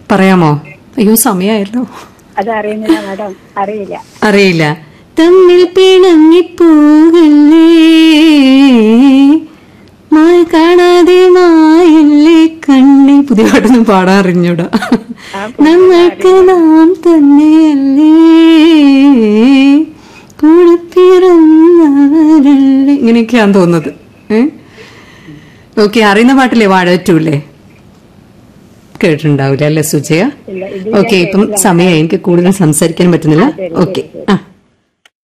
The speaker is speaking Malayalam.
പറയാമോ അയ്യോ സമയമായല്ലോ അത് അറിയുന്നില്ല മാഡം അറിയില്ല അറിയില്ല തമ്മിൽ പിണങ്ങിപ്പോകല്ലേ മായ കാണാതെ മായല്ലേ കണ്ണി പുതിയ പാട്ടൊന്നും പാടാൻ അറിഞ്ഞൂടാ നമ്മൾക്ക് നാം തന്നെയല്ലേ കൂടെ പിറന്നവരല്ലേ ഇങ്ങനെയൊക്കെയാന്ന് തോന്നുന്നത് ഏ ഓക്കെ അറിയുന്ന പാട്ടില്ലേ വാഴറ്റൂല്ലേ കേട്ടിട്ടുണ്ടാവില്ല അല്ലേ സുജയ ഇല്ല ഇത് ഓക്കെ ഇപ്പം സമയമായി എനിക്ക് കൂടുതൽ സംസാരിക്കാൻ പറ്റുന്നില്ല ഓക്കെ ആ